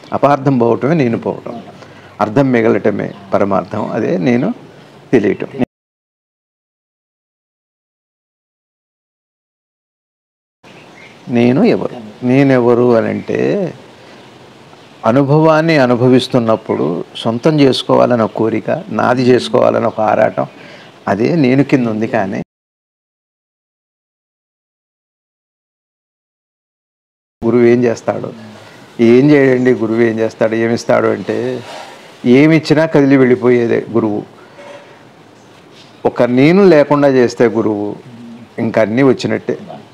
అపార్థం పోవటమే నేను పోవటం అర్థం మిగలటమే పరమార్థం అదే నేను తెలియటం నేను ఎవరు నేనెవరు అని అంటే అనుభవాన్ని అనుభవిస్తున్నప్పుడు సొంతం చేసుకోవాలని ఒక కోరిక నాది చేసుకోవాలని ఒక ఆరాటం అదే నేను కింద ఉంది కానీ గురువు ఏం చేస్తాడు ఏం చేయడండి గురువు ఏం చేస్తాడు ఏమిస్తాడు అంటే ఏమిచ్చినా కదిలి వెళ్ళిపోయేదే గురువు ఒక నేను లేకుండా చేస్తే గురువు ఇంకా అన్నీ వచ్చినట్టే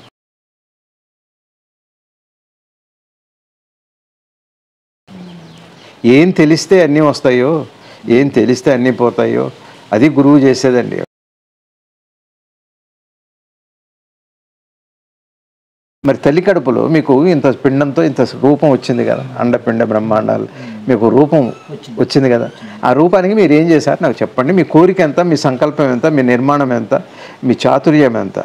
ఏం తెలిస్తే అన్నీ వస్తాయో ఏం తెలిస్తే అన్నీ పోతాయో అది గురువు చేసేదండి మరి తల్లి కడుపులో మీకు ఇంత పిండంతో ఇంత రూపం వచ్చింది కదా అండపిండ బ్రహ్మాండాలు మీకు రూపం వచ్చింది కదా ఆ రూపానికి మీరు ఏం చేశారు నాకు చెప్పండి మీ కోరిక ఎంత మీ సంకల్పం ఎంత మీ నిర్మాణం ఎంత మీ చాతుర్యం ఎంత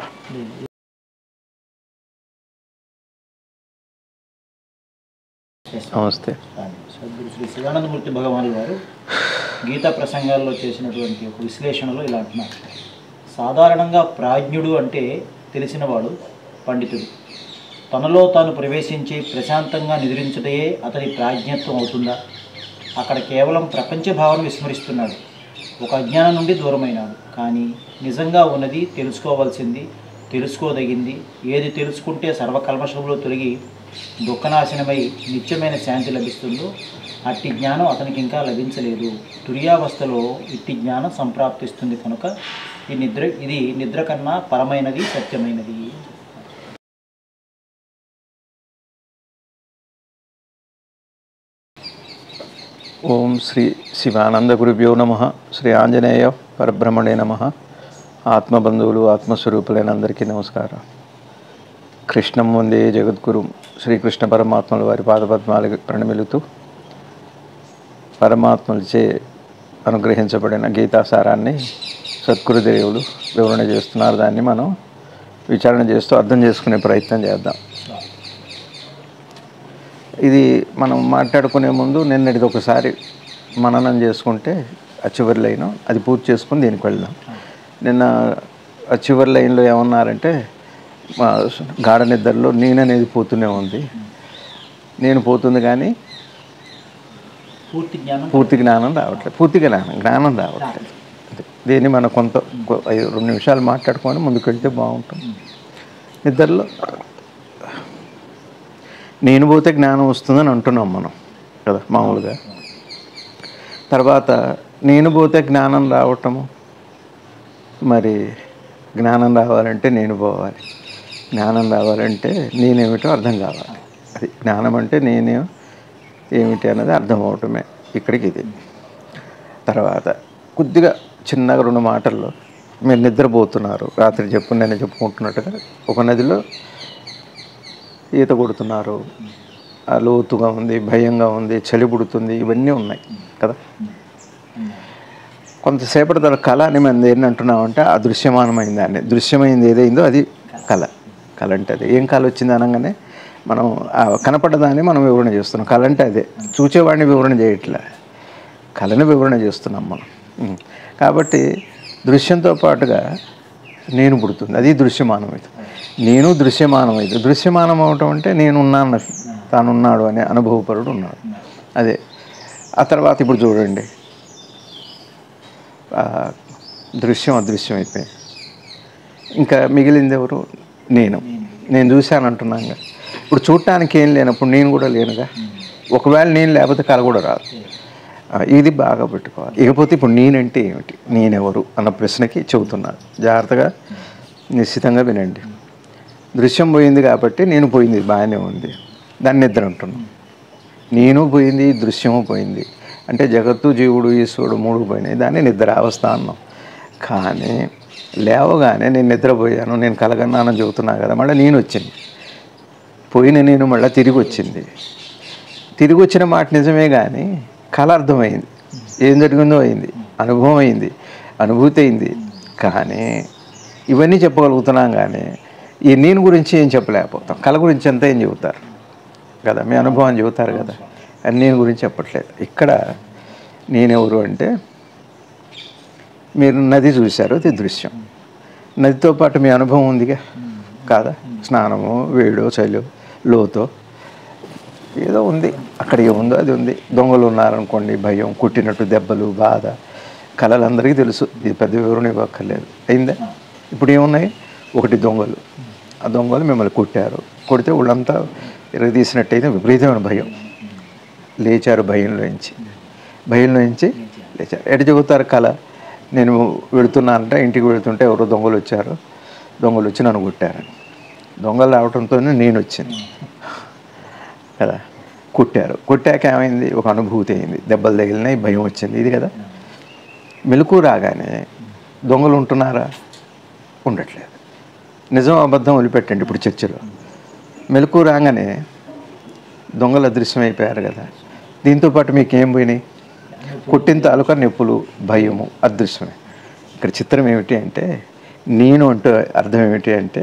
నమస్తే సద్గురు శ్రీ శివానందమూర్తి భగవానులు వారు గీతా ప్రసంగాల్లో చేసినటువంటి ఒక విశ్లేషణలో ఇలా అంటున్నారు సాధారణంగా ప్రాజ్ఞుడు అంటే తెలిసినవాడు పండితుడు తనలో తాను ప్రవేశించి ప్రశాంతంగా నిద్రించుటయే అతని ప్రాజ్ఞత్వం అవుతుందా అక్కడ కేవలం ప్రపంచ భావన విస్మరిస్తున్నాడు ఒక అజ్ఞానం నుండి దూరమైనాడు కానీ నిజంగా ఉన్నది తెలుసుకోవాల్సింది తెలుసుకోదగింది ఏది తెలుసుకుంటే సర్వకల్మషములు తొలగి దుఃఖనాశనమై నిత్యమైన శాంతి లభిస్తుందో అట్టి జ్ఞానం అతనికి ఇంకా లభించలేదు తుర్యావస్థలో ఇట్టి జ్ఞానం సంప్రాప్తిస్తుంది కనుక ఈ నిద్ర ఇది నిద్ర కన్నా పరమైనది సత్యమైనది ఓం శ్రీ శివానంద గురుభ్యో నమ శ్రీ ఆంజనేయ పరబ్రహ్మణే నమ ఆత్మబంధువులు ఆత్మస్వరూపులైన అందరికీ నమస్కారం కృష్ణం వందే జగద్గురు శ్రీకృష్ణ పరమాత్మల వారి పాదపద్మాలకు ప్రణమిలుతూ పరమాత్మలచే అనుగ్రహించబడిన గీతాసారాన్ని సద్గురుదేవులు వివరణ చేస్తున్నారు దాన్ని మనం విచారణ చేస్తూ అర్థం చేసుకునే ప్రయత్నం చేద్దాం ఇది మనం మాట్లాడుకునే ముందు నిన్నటిది ఒకసారి మననం చేసుకుంటే ఆ చివరి లైన్ అది పూర్తి చేసుకుని దీనికి వెళ్దాం నిన్న ఆ చివరి లైన్లో ఏమన్నారంటే మా గాఢ నిద్రలో నేననేది పోతూనే ఉంది నేను పోతుంది కానీ పూర్తి జ్ఞానం పూర్తి జ్ఞానం రావట్లేదు పూర్తి జ్ఞానం జ్ఞానం రావట్లేదు అదే. దీన్ని మనం కొంత కొ- ఐదు రెండు నిమిషాలు మాట్లాడుకొని ముందుకు వెళ్తే బాగుంటుంది నిద్రలో నేను పోతే జ్ఞానం వస్తుందని అంటున్నాం మనం కదా మామూలుగా తర్వాత నేను పోతే జ్ఞానం రావటము మరి జ్ఞానం రావాలంటే నేను పోవాలి జ్ఞానం రావాలంటే నేనేమిటో అర్థం కావాలి అది జ్ఞానం అంటే నేనే ఏమిటి అన్నది అర్థం అవటమే ఇక్కడికి ఇది తర్వాత కొద్దిగా చిన్నగా రెండు మాటల్లో మీరు నిద్రపోతున్నారు రాత్రి చెప్పు నేను చెప్పుకుంటున్నట్టుగా ఒక నదిలో ఈత కొడుతున్నారు ఆ లోతుగా ఉంది భయంగా ఉంది చలి పుడుతుంది ఇవన్నీ ఉన్నాయి కదా కొంతసేపటి తర్వాత కళ అని మనం ఏంటి అంటున్నామంటే ఆ దృశ్యమానమైంది దాన్ని దృశ్యమైంది ఏదైందో అది కళ కళ అంటే అది ఏం కళ వచ్చింది అనగానే మనం ఆ కనపడ్డదాన్ని మనం వివరణ చేస్తున్నాం కళ అంటే అదే చూచేవాడిని వివరణ చేయట్లే కళను వివరణ చేస్తున్నాం మనం ఉం. కాబట్టి దృశ్యంతో పాటుగా నేను పుడుతుంది అది దృశ్యమానం ఇది నేను దృశ్యమానం ఇది దృశ్యమానం అవటం అంటే నేను ఉన్నాను తానున్నాడు అనే అనుభవపరుడు ఉన్నాడు అదే ఆ తర్వాత ఇప్పుడు చూడండి ఆ, దృశ్యం అదృశ్యం అయిపోయింది ఇంకా మిగిలింది ఎవరు నేను నేను చూశాను అంటున్నాగా ఇప్పుడు చూడటానికి ఏం లేనప్పుడు నేను కూడా లేనుగా ఒకవేళ నేను లేకపోతే కళ కూడా రాదు ఆ, ఇది బాగా పెట్టుకోవాలి ఇకపోతే ఇప్పుడు నేనంటే ఏమిటి నేనెవరు అన్న ప్రశ్నకి చెబుతున్నాను జాగ్రత్తగా నిశ్చితంగా వినండి దృశ్యం పోయింది కాబట్టి నేను పోయింది బాగానే ఉంది దాన్ని నిద్ర అంటున్నాం నేను పోయింది దృశ్యము పోయింది అంటే జగత్తు జీవుడు ఈశ్వరుడు మూడు పోయినాయి దాన్ని నిద్ర అవస్థ అన్నాం కానీ లేవగానే నేను నిద్రపోయాను నేను కలగన్నానని చెబుతున్నా కదా మళ్ళీ నేను వచ్చింది పోయిన నేను మళ్ళీ తిరిగి వచ్చింది తిరిగి వచ్చిన మాట నిజమే కానీ కళ అర్థమైంది ఏం జరిగిందో అయింది అనుభవం అయింది అనుభూతి అయింది కానీ ఇవన్నీ చెప్పగలుగుతున్నాం కానీ ఈ నేను గురించి ఏం చెప్పలేకపోతాం కళ గురించి అంతా ఏం చెబుతారు కదా మీ అనుభవం చెబుతారు కదా అని నేను గురించి చెప్పట్లేదు ఇక్కడ నేనెవరు అంటే మీరు నది చూశారు అది దృశ్యం నదితో పాటు మీ అనుభవం ఉందిగా కాదా స్నానము వేడో చలి లోతో ఏదో ఉంది అక్కడ ఏముందో అది ఉంది దొంగలు ఉన్నారనుకోండి భయం కుట్టినట్టు దెబ్బలు బాధ కళలు అందరికీ తెలుసు ఇది పెద్ద వివరణ ఇవ్వక్కర్లేదు అయిందా ఇప్పుడు ఏమున్నాయి ఒకటి దొంగలు ఆ దొంగలు మిమ్మల్ని కుట్టారు కొడితే వాళ్ళంతా ఎరగదీసినట్టయితే విపరీతమైన భయం లేచారు భయంలోంచి భయంలోంచి లేచారు ఎటు చెబుతారు కళ నేను వెళుతున్నానంటే ఇంటికి వెళుతుంటే ఎవరో దొంగలు వచ్చారు దొంగలు వచ్చి నన్ను కుట్టారని దొంగలు రావడంతోనే నేను వచ్చాను కదా కుట్టారు కుట్టాక ఏమైంది ఒక అనుభూతి అయింది దెబ్బలు తగిలినాయి భయం వచ్చింది ఇది కదా మెలకు రాగానే దొంగలు ఉంటున్నారా ఉండట్లేదు నిజం అబద్ధం వదిలిపెట్టండి ఇప్పుడు చర్చలో మెలకు రాగానే దొంగలు అదృశ్యం అయిపోయారు కదా దీంతో పాటు మీకు ఏం పోయినాయి కుట్టిన తాలూకా నొప్పులు భయము అదృశ్యమే ఇక్కడ చిత్రం ఏమిటి అంటే నేను అంటూ అర్థం ఏమిటి అంటే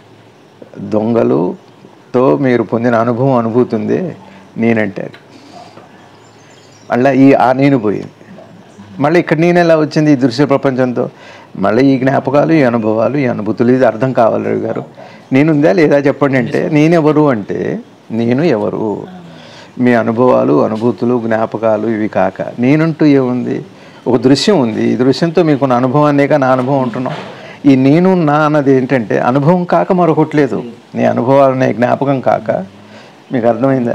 దొంగలుతో మీరు పొందిన అనుభవం అనుభూతి ఉంది నేనంటే అది. మళ్ళీ ఈ ఆ నేను పోయింది మళ్ళీ ఇక్కడ నేను ఎలా వచ్చింది ఈ దృశ్య ప్రపంచంతో మళ్ళీ ఈ జ్ఞాపకాలు ఈ అనుభవాలు ఈ అనుభూతులు ఇది అర్థం కావాలి రవి గారు నేనుందా లేదా చెప్పండి అంటే నేనెవరు అంటే నేను ఎవరు మీ అనుభవాలు అనుభూతులు జ్ఞాపకాలు ఇవి కాక నేనంటూ ఏముంది ఒక దృశ్యం ఉంది ఈ దృశ్యంతో మీకున్న అనుభవాన్నేగా నా అనుభవం ఉంటున్నాం ఈ నేను నా అన్నది ఏంటంటే అనుభవం కాక మరొకటి లేదు నీ అనుభవాలు నీ జ్ఞాపకం కాక మీకు అర్థమైందా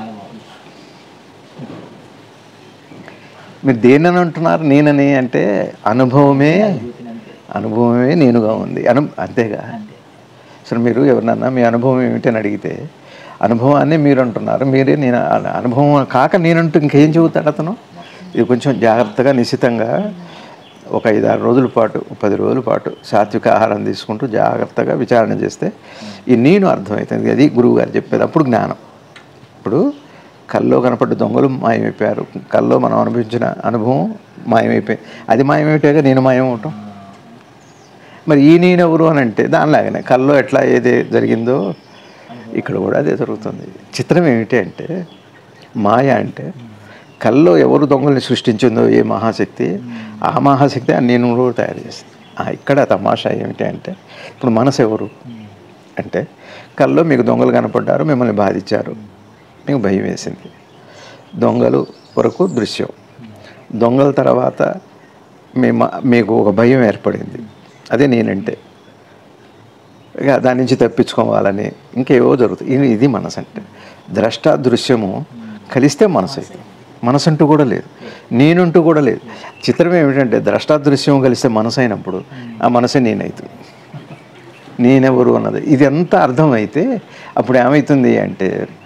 మీరు దేనని అంటున్నారు నేనని అంటే అనుభవమే అనుభవమే నేనుగా ఉంది అను అంతేగా అసలు మీరు ఎవరినన్నా మీ అనుభవం ఏమిటి అని అడిగితే అనుభవాన్ని మీరు అంటున్నారు మీరే నేను అ- అనుభవం కాక నేనంటూ ఇంకేం చెబుతాడు అతను ఇది కొంచెం జాగ్రత్తగా నిశ్చితంగా ఒక ఐదు ఆరు రోజుల పాటు పది రోజుల పాటు సాత్విక ఆహారం తీసుకుంటూ జాగ్రత్తగా విచారణ చేస్తే ఈ నేను అర్థమవుతుంది అది గురువు గారు చెప్పేది అప్పుడు జ్ఞానం ఇప్పుడు కల్లో కనపడ్డ దొంగలు మాయమైపోయారు కల్లో మనం అనుభవించిన అనుభవం మాయమైపోయి అది మాయమైపోయాక నేను మాయం అవటం మరి ఈ నేను ఎవరు అని అంటే దానిలాగానే కల్లో ఎట్లా ఏది జరిగిందో ఇక్కడ కూడా అదే జరుగుతుంది చిత్రం ఏమిటి అంటే మాయ అంటే కల్లో ఎవరు దొంగల్ని సృష్టించిందో ఏ మహాశక్తి ఆ మహాశక్తి ఆ నేను కూడా తయారు చేసింది ఆ, ఇక్కడ తమాషా ఏమిటి అంటే ఇప్పుడు మనసు ఎవరు అంటే కల్లో మీకు దొంగలు కనపడ్డారు మిమ్మల్ని బాధించారు మీకు భయం వేసింది దొంగలు వరకు దృశ్యం దొంగల తర్వాత మీ మ- మీకు ఒక భయం ఏర్పడింది అదే నేనంటే ఇక దాని నుంచి తప్పించుకోవాలని ఇంకేవో జరుగుతుంది ఇది ఇది మనసు అంటే ద్రష్ట దృశ్యము కలిస్తే మనసు అయితే మనసు అంటూ కూడా లేదు నేనంటూ కూడా లేదు చిత్రం ఏమిటంటే ద్రష్ట దృశ్యం కలిస్తే మనసు అయినప్పుడు ఆ మనసే నేనవుతుంది నేనెవరు అన్నది ఇది ఎంత అర్థమైతే అప్పుడు ఏమవుతుంది అంటే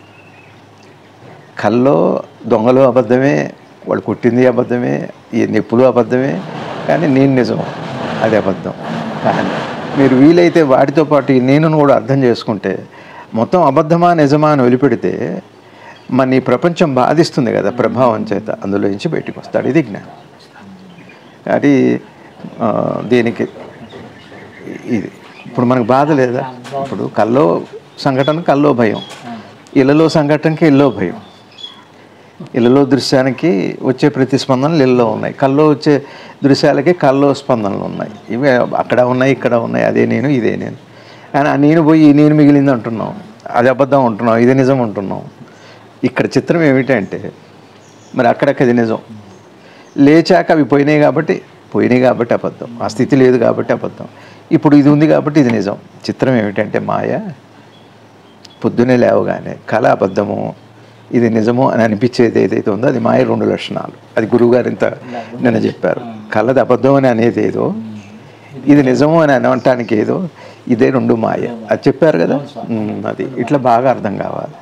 కల్లో దొంగలు అబద్ధమే వాడు కొట్టింది అబద్ధమే ఈ నొప్పులు అబద్ధమే కానీ నేను నిజం అది అబద్ధం కానీ మీరు వీలైతే వాటితో పాటు ఈ నేను కూడా అర్థం చేసుకుంటే మొత్తం అబద్ధమా నిజమా అని వదిలిపెడితే మన ఈ ప్రపంచం బాధిస్తుంది కదా ప్రభావం చేత అందులో నుంచి బయటికి వస్తాడు ఇది జ్ఞానం అది ఆ, దీనికి ఇది ఇప్పుడు మనకు బాధ లేదా ఇప్పుడు కల్లో సంఘటన కల్లో భయం ఇళ్ళలో సంఘటనకి ఇల్లో భయం ఇళ్ళలో దృశ్యానికి వచ్చే ప్రతిస్పందనలు ఇళ్ళలో ఉన్నాయి కల్లో వచ్చే దృశ్యాలకి కల్లో స్పందనలు ఉన్నాయి ఇవే అక్కడ ఉన్నాయి ఇక్కడ ఉన్నాయి అదే నేను ఇదే నేను కానీ ఆ నేను పోయి ఈ నేను మిగిలింది అంటున్నాం అది అబద్ధం అంటున్నాం ఇది నిజం అంటున్నాం ఇక్కడ చిత్రం ఏమిటంటే మరి అక్కడక్కడ ఇది నిజం లేచాక అవి పోయినాయి కాబట్టి పోయినాయి కాబట్టి అబద్ధం ఆ స్థితి లేదు కాబట్టి అబద్ధం ఇప్పుడు ఇది ఉంది కాబట్టి ఇది నిజం చిత్రం ఏమిటంటే మాయ పొద్దునే లేవగానే కళ అబద్ధము ఇది నిజము అని అనిపించేది ఏదైతే ఉందో అది మాయ రెండు లక్షణాలు అది గురువుగారు ఇంత నిన్న చెప్పారు కళది అబద్ధం అని అనేది ఏదో ఇది నిజము అని అనటానికి ఏదో ఇదే రెండు మాయ అది చెప్పారు కదా ఉమ్, అది ఇట్లా బాగా అర్థం కావాలి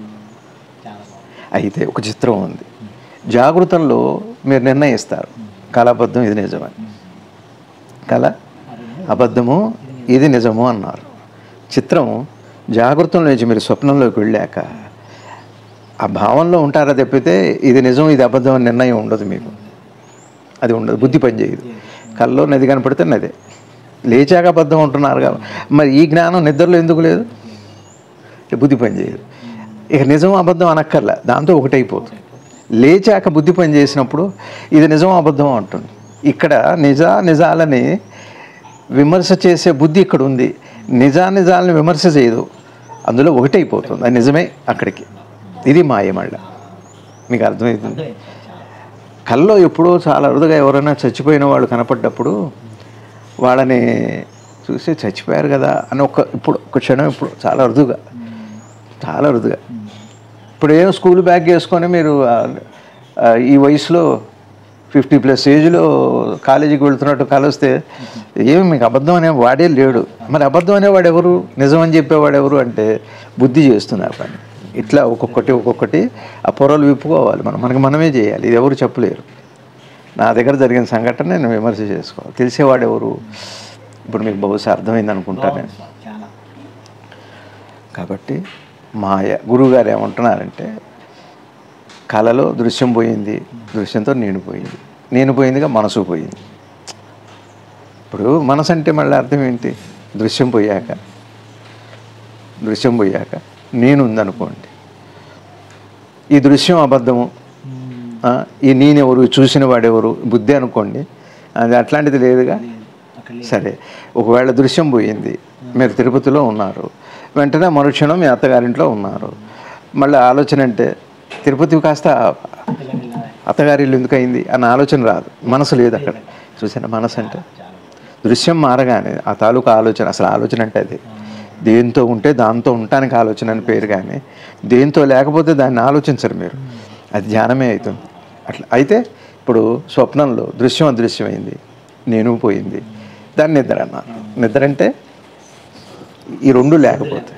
అయితే ఒక చిత్రం ఉంది జాగృతంలో మీరు నిర్ణయిస్తారు కళ అబద్ధం ఇది నిజమని కళ అబద్ధము ఇది నిజము అన్నారు చిత్రం జాగృతంలో నుంచి మీరు స్వప్నంలోకి వెళ్ళాక ఆ భావంలో ఉంటారా తప్పితే ఇది నిజం ఇది అబద్ధం అని నిర్ణయం ఉండదు మీకు అది ఉండదు బుద్ధి పనిచేయదు కల్లో నది కనపడితే నదే లేచాక అబద్ధం ఉంటున్నారు కాబట్టి మరి ఈ జ్ఞానం నిద్రలో ఎందుకు లేదు బుద్ధి పనిచేయదు ఇక నిజం అబద్ధం అనక్కర్లే దాంతో ఒకటైపోతుంది లేచాక బుద్ధి పని చేసినప్పుడు ఇది నిజం అబద్ధం అంటుంది ఇక్కడ నిజ నిజాలని విమర్శ చేసే బుద్ధి ఇక్కడ ఉంది నిజా నిజాలని విమర్శ చేయదు అందులో ఒకటైపోతుంది అది నిజమే అక్కడికి ఇది మాయ మళ్ళా మీకు అర్థమవుతుంది అర్థమైంది కల్లో ఎప్పుడో చాలా అరుదుగా ఎవరైనా చచ్చిపోయిన వాళ్ళు కనపడ్డప్పుడు వాళ్ళని చూసి చచ్చిపోయారు కదా అని ఒక ఇప్పుడు ఒక క్షణం ఇప్పుడు చాలా అరుదుగా చాలా అరుదుగా ఇప్పుడు ఏం స్కూల్ బ్యాగ్ వేసుకొని మీరు ఆ, ఆ, ఈ వయసులో ఫిఫ్టీ ప్లస్ ఏజ్లో కాలేజీకి వెళ్తున్నట్టు కలిస్తే ఏమి మీకు అబద్ధం అనే వాడే లేడు మరి అబద్ధం అనేవాడు ఎవరు నిజం అని చెప్పేవాడు ఎవరు అంటే బుద్ధి చేస్తున్నారు పని ఇట్లా ఒక్కొక్కటి ఒక్కొక్కటి ఆ పొరలు విప్పుకోవాలి మనం మనకి మనమే చేయాలి ఇది ఎవరు చెప్పలేరు నా దగ్గర జరిగిన సంఘటన నేను విమర్శ చేసుకోవాలి తెలిసేవాడు ఎవరు ఇప్పుడు మీకు బహుశా అర్థమైంది అనుకుంటాను నేను చాలా కాబట్టి మాయ గురువుగారు ఏమంటున్నారంటే కళలో దృశ్యం పోయింది దృశ్యంతో నేను పోయింది నేను పోయిందిగా మనసు పోయింది ఇప్పుడు మనసు అంటే మళ్ళీ అర్థం ఏంటి దృశ్యం పోయాక దృశ్యం పోయాక నేను ఉందనుకోండి ఈ దృశ్యం అబద్ధము ఆ, ఈ నేనెవరు చూసిన వాడెవరు బుద్ధి అనుకోండి అది అట్లాంటిది లేదుగా అక్కడ సరే ఒకవేళ దృశ్యం పోయింది మీరు తిరుపతిలో ఉన్నారు వెంటనే మరుక్షణం మీ అత్తగారింట్లో ఉన్నారు మళ్ళీ ఆలోచన అంటే తిరుపతి కాస్త అత్తగారి ఇల్లు ఎందుకు అయింది అన్న ఆలోచన రాదు మనసు లేదు అక్కడ చూసాను మనసు అంటే దృశ్యం మారగానే ఆ తాలూకా ఆలోచన అసలు ఆలోచన అంటే అది దేంతో ఉంటే దాంతో ఉండటానికి ఆలోచన అని పేరు కానీ దేంతో లేకపోతే దాన్ని ఆలోచించరు మీరు అది ధ్యానమే అవుతుంది అట్లా అయితే ఇప్పుడు స్వప్నంలో దృశ్యం అదృశ్యమైంది నేను పోయింది దాన్ని నిద్ర అన్నారు నిద్ర అంటే ఈ రెండు లేకపోతే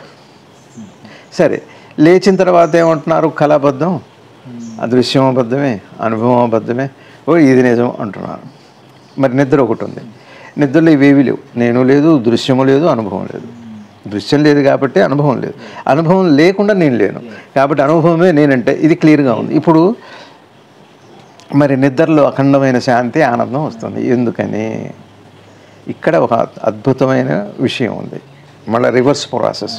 సరే లేచిన తర్వాత ఏమంటున్నారు కళాబద్ధం అదృశ్యం అబద్ధమే అనుభవం అబద్ధమే ఓ ఇది నిజం అంటున్నారు మరి నిద్ర ఒకటి ఉంది నిద్రలో ఇవేవి లేవు నేను లేదు దృశ్యము లేదు అనుభవం లేదు దృశ్యం లేదు కాబట్టి అనుభవం లేదు అనుభవం లేకుండా నేను లేను కాబట్టి అనుభవమే నేనంటే ఇది క్లియర్గా ఉంది ఇప్పుడు మరి నిద్రలో అఖండమైన శాంతి ఆనందం వస్తుంది ఎందుకని ఇక్కడ ఒక అద్భుతమైన విషయం ఉంది మళ్ళీ రివర్స్ ప్రాసెస్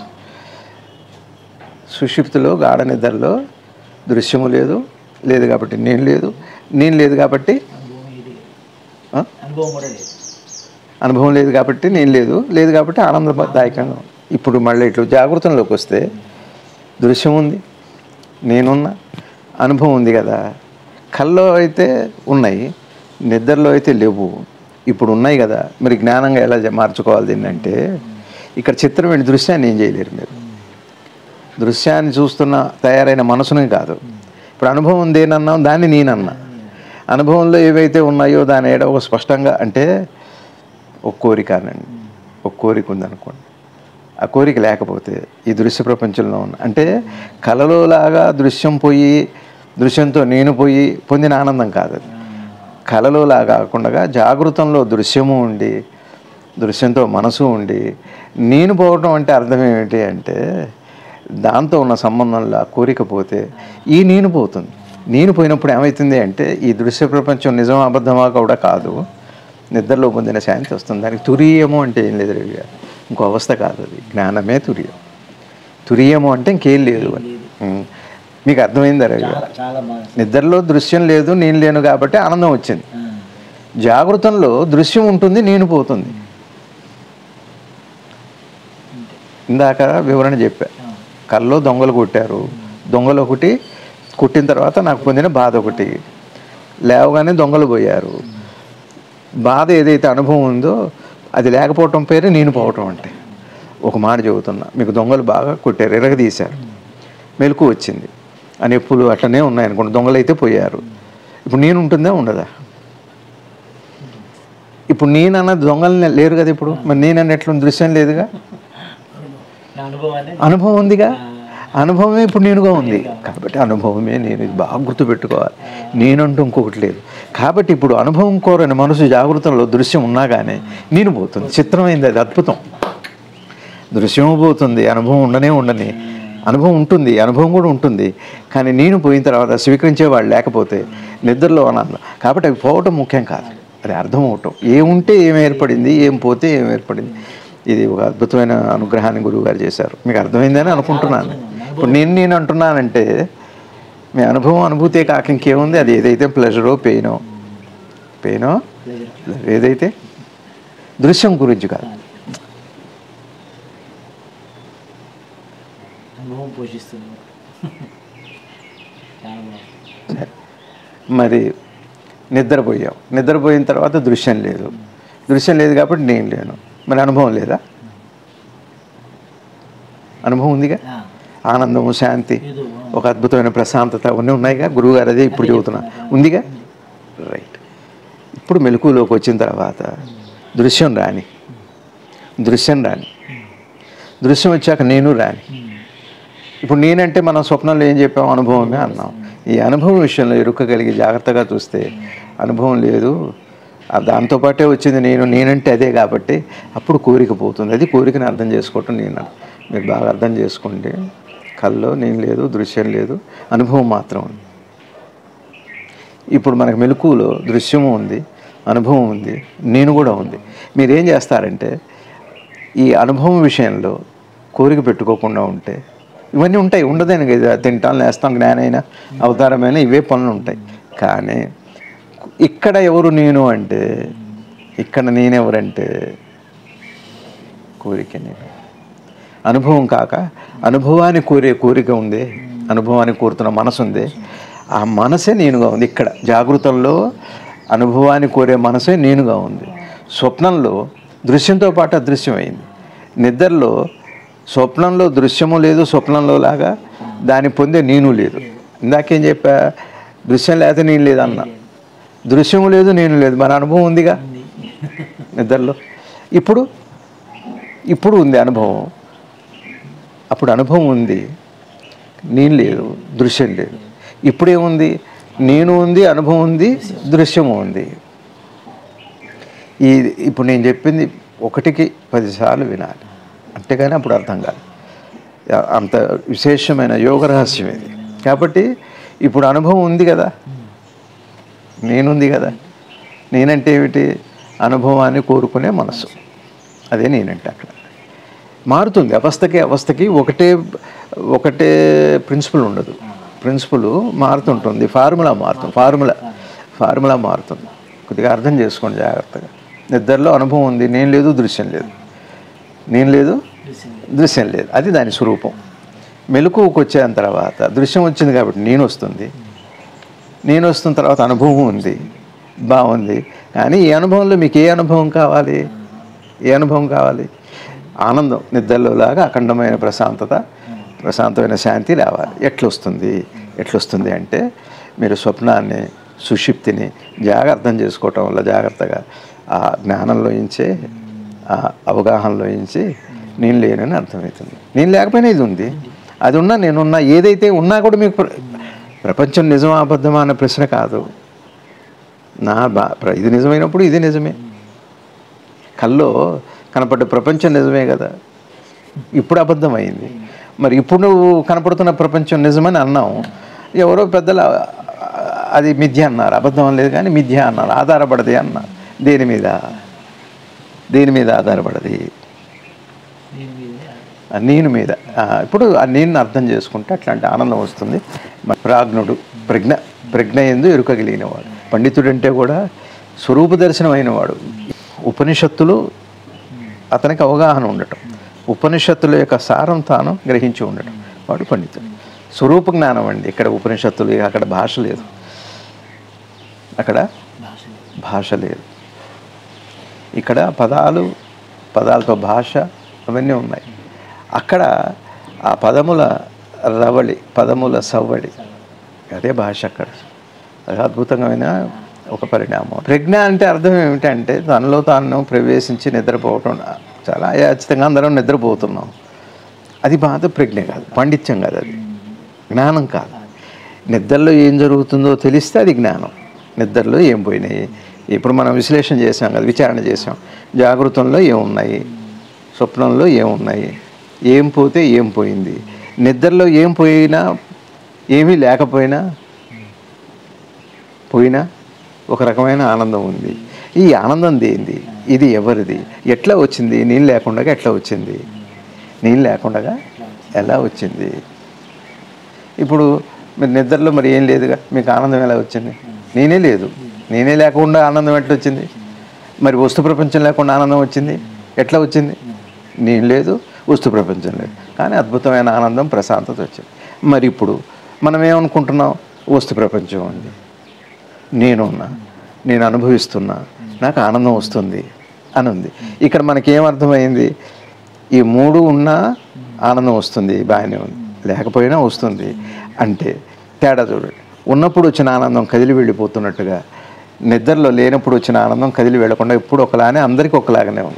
సుషిప్తిలో గాఢ నిద్రలో దృశ్యము లేదు లేదు కాబట్టి నేను లేదు నేను లేదు కాబట్టి అనుభవం ఇది ఆ? అనుభవం కూడా లేదు అనుభవం లేదు కాబట్టి నేను లేదు లేదు కాబట్టి ఆనందదాయకంగా ఉంది. ఇప్పుడు మళ్ళీ ఇట్లా జాగృతంలోకి వస్తే దృశ్యం ఉంది నేనున్నా అనుభవం ఉంది కదా కల్లో అయితే ఉన్నాయి నిద్రలో అయితే లేవు ఇప్పుడు ఉన్నాయి కదా మరి జ్ఞానంగా ఎలా జ- మార్చుకోవాలి దీన్ని అంటే ఇక్కడ చిత్రం ఏంటి దృశ్యాన్ని ఏం చేయలేరు మీరు దృశ్యాన్ని చూస్తున్న తయారైన మనసునే కాదు ఇప్పుడు అనుభవం దేనన్నాం దాన్ని నేనన్నా అనుభవంలో ఏవైతే ఉన్నాయో దాని ఏడ ఒక స్పష్టంగా అంటే ఒక కోరిక అనండి ఒక కోరిక ఉందనుకోండి ఆ కోరిక లేకపోతే ఈ దృశ్య ప్రపంచంలో ఉన్న అంటే కలలో లాగా దృశ్యం పోయి దృశ్యంతో నేను పోయి పొందిన ఆనందం కాదు అది కలలో లాగా కాకుండా జాగృతంలో దృశ్యము ఉండి దృశ్యంతో మనసు ఉండి నేను పోవటం అంటే అర్థం ఏమిటి అంటే దాంతో ఉన్న సంబంధంలో ఆ కోరిక పోతే ఈ నేను పోతుంది నేను పోయినప్పుడు ఏమవుతుంది అంటే ఈ దృశ్య ప్రపంచం నిజం అబద్ధమా కూడా కాదు నిద్రలో పొందిన శాంతి వస్తుంది దానికి తురీయము అంటే ఏం లేదు రవి గారు ఇంకో అవస్థ కాదు అది జ్ఞానమే తురియం తురియము అంటే ఇంకేం లేదు అని ఉం. మీకు అర్థమైందా రవి గారు చాలా చాలా బాగా నిద్రలో దృశ్యం లేదు నేను లేను కాబట్టి ఆనందం వచ్చింది ఆ, జాగృతంలో దృశ్యం ఉంటుంది నేను పోతుంది ఇందాక వివరణ చెప్పా ఆ, కల్లో దొంగలు కొట్టారు దొంగలు ఒకటి కుట్టిన తర్వాత నాకు పొందిన బాధ ఒకటి లేవగానే దొంగలు పోయారు బాధ ఏదైతే అనుభవం ఉందో అది లేకపోవటం పేరు నేను పోవటం అంటే ఒక మాట చెబుతున్నా మీకు దొంగలు బాగా కొట్టారు ఎరగదీశారు మెలకు వచ్చింది ఆ నొప్పులు అట్లనే ఉన్నాయనుకోండి దొంగలు అయితే పోయారు ఇప్పుడు నేను ఉంటుందా ఉండదా ఇప్పుడు నేను అన్నది దొంగలు లేరు కదా ఇప్పుడు మరి నేను అన్నట్లు దృశ్యం లేదుగా నా అనుభవాన్ని అనుభవం ఉందిగా అనుభవమే ఇప్పుడు నేనుగా ఉంది కాబట్టి అనుభవమే నేను ఇది బాగా గుర్తుపెట్టుకోవాలి నేనంటూ ఇంకొకటి లేదు కాబట్టి ఇప్పుడు అనుభవం కోరని మనసు జాగృతంలో దృశ్యం ఉన్నా కానీ నేను పోతుంది చిత్రమైంది అది అద్భుతం దృశ్యం పోతుంది అనుభవం ఉండనే ఉండని అనుభవం ఉంటుంది అనుభవం కూడా ఉంటుంది కానీ నేను పోయిన తర్వాత స్వీకరించే వాళ్ళు లేకపోతే నిద్రలో ఆనందం కాబట్టి అవి పోవటం ముఖ్యం కాదు అది అర్థం అవటం ఏముంటే ఏం ఏర్పడింది ఏం పోతే ఏం ఏర్పడింది ఇది ఒక అద్భుతమైన అనుగ్రహాన్ని గురువు గారు చేశారు మీకు అర్థమైందని అనుకుంటున్నాను ఇప్పుడు నేను నేను అంటున్నానంటే మీ అనుభవం అనుభూతే కాక ఇంకేముంది అది ఏదైతే ప్లెజరో పెయినో పెయినో ప్లెజర్ ఏదైతే దృశ్యం గురించి కాదు అనుభవం పోషిస్తుంది చాలా బాగుంది సరే. మరి నిద్రపోయాం నిద్రపోయిన తర్వాత దృశ్యం లేదు దృశ్యం లేదు కాబట్టి నేను లేను మరి అనుభవం లేదా అనుభవం ఉందిగా ఆ, ఆనందము శాంతి ఏదో ఒక అద్భుతమైన ప్రశాంతత అవన్నీ ఉన్నాయిగా గురువుగారు అదే ఇప్పుడు చెబుతున్నా ఉందిగా రైట్ ఇప్పుడు మెలకులోకి వచ్చిన తర్వాత దృశ్యం రాని దృశ్యం రాని దృశ్యం వచ్చాక నేను రాని ఇప్పుడు నేనంటే మనం స్వప్నంలో ఏం చెప్పాం అనుభవమే అన్నాం ఈ అనుభవం విషయంలో ఇరుక్కగలిగి జాగ్రత్తగా చూస్తే అనుభవం లేదు ఆ దాంతోపాటే వచ్చింది నేను నేనంటే అదే కాబట్టి అప్పుడు కోరిక పోతుంది అది కోరికని అర్థం చేసుకోవటం నేను మీరు బాగా అర్థం చేసుకోండి కల్లో నేను లేదు దృశ్యం లేదు అనుభవం మాత్రం ఉంది ఇప్పుడు మనకు మెలకువలో దృశ్యము ఉంది అనుభవం ఉంది నేను కూడా ఉంది మీరు ఏం చేస్తారంటే ఈ అనుభవం విషయంలో కోరిక పెట్టుకోకుండా ఉంటే ఇవన్నీ ఉంటాయి ఉండదని కదా తింటాం లేస్తాం జ్ఞానైనా అవతారమైన ఇవే పనులు ఉంటాయి కానీ ఇక్కడ ఎవరు నేను అంటే ఇక్కడ నేనెవరంటే కోరిక నేను అనుభవం కాక అనుభవాన్ని కోరే కోరిక ఉంది అనుభవాన్ని కోరుతున్న మనసు ఉంది ఆ మనసే నేనుగా ఉంది ఇక్కడ జాగృతంలో అనుభవాన్ని కోరే మనసే నేనుగా ఉంది స్వప్నంలో దృశ్యంతో పాటు అదృశ్యమైంది నిద్రలో స్వప్నంలో దృశ్యము లేదు స్వప్నంలో లాగా దాన్ని పొందే నేను లేదు ఇందాకేం చెప్పా దృశ్యం లేకపోతే నేను లేదన్నా దృశ్యము లేదు నేను లేదు మన అనుభవం ఉందిగా నిద్రలో ఇప్పుడు ఇప్పుడు ఉంది అనుభవం అప్పుడు అనుభవం ఉంది నేను లేదు దృశ్యం లేదు ఇప్పుడేముంది నేను ఉంది అనుభవం ఉంది దృశ్యము ఉంది ఈ ఇప్పుడు నేను చెప్పింది ఒకటికి పదిసార్లు వినాలి అంతేగాని అప్పుడు అర్థం కాదు అంత విశేషమైన యోగ రహస్యం ఇది కాబట్టి ఇప్పుడు అనుభవం ఉంది కదా నేనుంది కదా నేనంటే ఏమిటి అనుభవాన్ని కోరుకునే మనసు అదే నేనంటే అక్కడ మారుతుంది అవస్థకి అవస్థకి ఒకటే ఒకటే ప్రిన్సిపల్ ఉండదు ప్రిన్సిపల్ మారుతుంటుంది ఫార్ములా మారుతుంది ఫార్ములా ఫార్ములా మారుతుంది కొద్దిగా అర్థం చేసుకోండి జాగ్రత్తగా నిద్రలో అనుభవం ఉంది నేను లేదు దృశ్యం లేదు నేను లేదు దృశ్యం లేదు అది దాని స్వరూపం మెలకువకు వచ్చిన తర్వాత దృశ్యం వచ్చింది కాబట్టి నేను వస్తుంది నేను వస్తున్న తర్వాత అనుభవం ఉంది బాగుంది కానీ ఈ అనుభవంలో మీకు ఏ అనుభవం కావాలి ఏ అనుభవం కావాలి ఆనందం నిద్రలో లాగా అఖండమైన ప్రశాంతత ప్రశాంతమైన శాంతి రావాలి ఎట్లొస్తుంది ఎట్లొస్తుంది అంటే మీరు స్వప్నాన్ని సుషిప్తిని జాగ్రత్త అర్థం చేసుకోవటం వల్ల జాగ్రత్తగా ఆ జ్ఞానంలో ఇంచే ఆ అవగాహనలో ఇంచి నేను లేనని అర్థమవుతుంది నేను లేకపోయినా ఇది ఉంది అది ఉన్నా నేనున్నా ఏదైతే ఉన్నా కూడా మీకు ప్ర- ప్రపంచం నిజమా అబద్ధమా అన్న ప్రశ్న కాదు నా బా ప్ర- ఇది నిజమైనప్పుడు ఇది నిజమే కల్లో కనపడ్డ ప్రపంచం నిజమే కదా ఇప్పుడు అబద్ధమైంది మరి ఇప్పుడు నువ్వు కనపడుతున్న ప్రపంచం నిజమని అన్నావు ఎవరో పెద్దలు ఆ- అది మిథ్య అన్నారు అబద్ధం లేదు కానీ మిథ్య అన్నారు ఆధారపడది అన్నారు దేని మీద దేని మీద ఆధారపడది దీని మీద ఆ నేను మీద ఆ, ఇప్పుడు ఆ నేను అర్థం చేసుకుంటే అట్లాంటి ఆనందం వస్తుంది మ- ప్రాజ్ఞుడు ప్రజ్ఞ ప్రజ్ఞ ఎందు ఎరుకగలిగినవాడు పండితుడు అంటే కూడా స్వరూప దర్శనమైన వాడు ఉపనిషత్తులు అతనికి అవగాహన ఉండటం ఉపనిషత్తుల యొక్క సారం తాను గ్రహించి ఉండటం వాడు పండితుడు స్వరూప జ్ఞానం అండి ఇక్కడ ఉపనిషత్తులు అక్కడ భాష లేదు అక్కడ భాష భాష లేదు ఇక్కడ పదాలు పదాలతో భాష అవన్నీ ఉన్నాయి అక్కడ ఆ పదముల రవళి పదముల సవ్వడి అదే భాష అక్కడ అది అద్భుతమైన ఒక పరిణామం ప్రజ్ఞ అంటే అర్థం ఏమిటంటే తనలో తాను ప్రవేశించి నిద్రపోవటం చాలా అయాచితంగా అందరం నిద్రపోతున్నాం అది బాధ ప్రజ్ఞ కాదు పాండిత్యం కాదు అది జ్ఞానం కాదు నిద్రలో ఏం జరుగుతుందో తెలిస్తే అది జ్ఞానం నిద్రలో ఏం పోయినాయి ఇప్పుడు మనం విశ్లేషణ చేసాం కదా విచారణ చేసాం జాగృతంలో ఏమున్నాయి స్వప్నంలో ఏమున్నాయి ఏం పోతే ఏం పోయింది నిద్రలో ఏం పోయినా ఏమీ లేకపోయినా పోయినా ఒక రకమైన ఆనందం ఉంది ఈ ఆనందం దేంది ఇది ఎవరిది ఎట్లా వచ్చింది నీళ్ళు లేకుండా ఎట్లా వచ్చింది నీళ్ళు లేకుండా ఎలా వచ్చింది ఇప్పుడు మీరు నిద్రలో మరి ఏం లేదుగా మీకు ఆనందం ఎలా వచ్చింది నేనే లేదు నేనే లేకుండా ఆనందం ఎట్లా వచ్చింది మరి వస్తు ప్రపంచం లేకుండా ఆనందం వచ్చింది ఎట్లా వచ్చింది నేను లేదు వస్తు ప్రపంచం లేదు కానీ అద్భుతమైన ఆనందం ప్రశాంతత వచ్చింది మరి ఇప్పుడు మనం ఏమనుకుంటున్నాం వస్తు ప్రపంచం ఉంది నేనున్నా నేను అనుభవిస్తున్నా నాకు ఆనందం వస్తుంది అని ఉంది ఇక్కడ మనకి ఏమర్థమైంది ఈ మూడు ఉన్నా ఆనందం వస్తుంది బాగానే ఉంది లేకపోయినా వస్తుంది అంటే తేడా చూడండి ఉన్నప్పుడు వచ్చిన ఆనందం కదిలి వెళ్ళిపోతున్నట్టుగా నిద్రలో లేనప్పుడు వచ్చిన ఆనందం కదిలి వెళ్ళకుండా ఎప్పుడు ఒకలానే అందరికీ ఒకలాగానే ఉంది